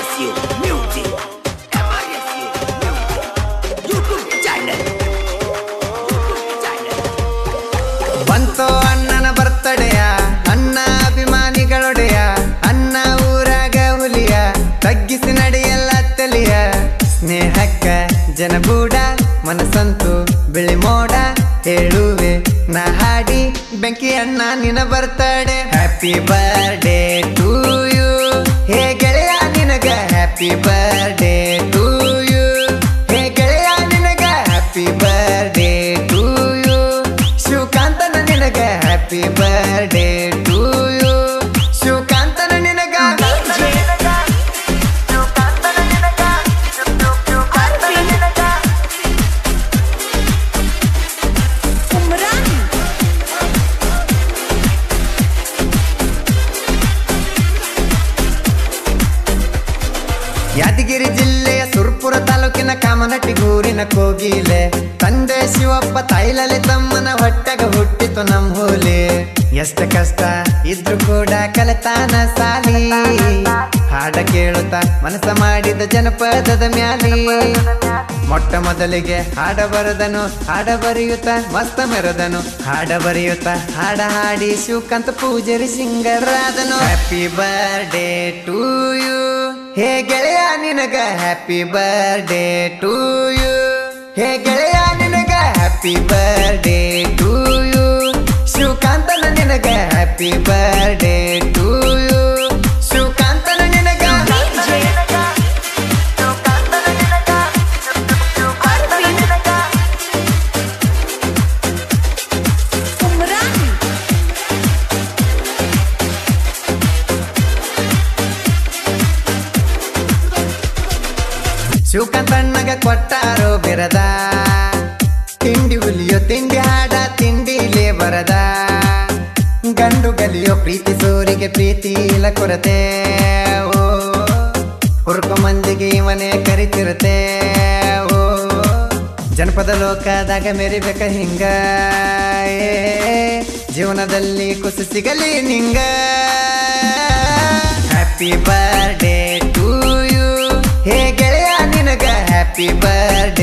MRSU Music. MRSU Music. YouTube channel. YouTube channel. ಬಂತೋ ಅಣ್ಣನ ಬರ್ತಡೆಯ ಅಣ್ಣ ಅಭಿಮಾನಿಗಳೊಡೆಯ ಅಣ್ಣ ಊರಾಗ ಹುಲಿಯ ತಗ್ಗಿಸಿ ನಡೆಯಲ್ಲ ತಲಿಯ ಸ್ನೇಹಕ್ಕ ಜನಗೂಡ ಮನಸ್ಸಂತು ಬಿಳಿ ಮೋಡ ಹೇಳುವೆ ನಾ ಹಾಡಿ ಬೆಂಕಿ ಅಣ್ಣ ನಿನ birthday happy birthday to you hey ಗೆಳೆಯ ನಿನಗ happy birthday to you hey ಗೆಳೆಯ ನಿನಗ ಹ್ಯಾಪಿ ಬರ್ಡೇ ಟು ಯು ಶಿವಕಾಂತನ ನಿನಗ ಹ್ಯಾಪಿ ಬರ್ಡೇ ಟು ಯು ಶಿವಕಾಂತನ ನಿನಗ Umran ಯಾದಗಿರಿ ಜಿಲ್ಲೆಯ ಸುರ್ಪುರ ತಾಲೂಕಿನ ಕಾಮನಟ್ಟಿಗೂರಿನ ಕೋಗಿಲೆ ತಂದೆ ಶಿವಪ್ಪ ತಾಯಿಲಲಿ ತಮ್ಮನ ಹೊಟ್ಟೆಗ ಹುಟ್ಟಿತು ನಮ್ ಹೋಲಿ ಎಷ್ಟ ಕಷ್ಟ ಇದ್ರು ಕೂಡ ಕಲೆತಾನ ಸಾಲಿ ಹಾಡ ಕೇಳುತ್ತಾ ಮನಸ್ಸ ಮಾಡಿದ ಜನಪದದ ಮ್ಯಾಲಿ ಮೊಟ್ಟ ಮೊದಲಿಗೆ ಹಾಡ ಬರದನು ಹಾಡ ಬರೆಯುತ್ತ ಮಸ್ತ ಮೆರದನು ಹಾಡ ಬರೆಯುತ್ತ ಹಾಡ ಹಾಡಿ ಶಿವಕಾಂತ ಪೂಜಾರಿ ಸಿಂಗರಾದನು happy birthday to you hey ಗೆಳೆಯ ನಿನಗ happy birthday to you hey ಗೆಳೆಯ ನಿನಗ ಹ್ಯಾಪಿ ಬರ್ಡೇ ಟು ಯು ಶಿವಕಾಂತನ ನಿನಗ ಹ್ಯಾಪಿ ಬರ್ಡೇ ಟು ಯು ಶಿವಕಾಂತನ ನಿನಗ Umran ಶಿವಕಾಂತಣ್ಣಗ ಕೊಟ್ಟಾರೋ ಬಿರದ ತಿಂಡಿ ಹುಲಿಯೋ ತಿಂಡಿ ಹಾಡ ತಿಂಡಿಲೇ ಬರದ ಗಂಡು ಗಲಿಯೋ ಪ್ರೀತಿ ಸೋರಿಗೆ ಪ್ರೀತಿ ಇಲ್ಲ ಕೊರತೆ ಓ ಹುರ್ಕೊ ಮಂದಿಗೆ ಇವನೇ ಕರಿತಿರತೆ ಓ ಜನಪದ ಲೋಕದಾಗ ಮೆರಿಬೇಕ ಹಿಂಗ ಏ, ಜೀವನದಲ್ಲಿ ಖುಷಿ ಸಿಗಲಿ ನಿಂಗ happy birthday to you hey ಗೆಳೆಯ ನಿನಗ ಹ್ಯಾಪಿ ಬರ್ಡೇ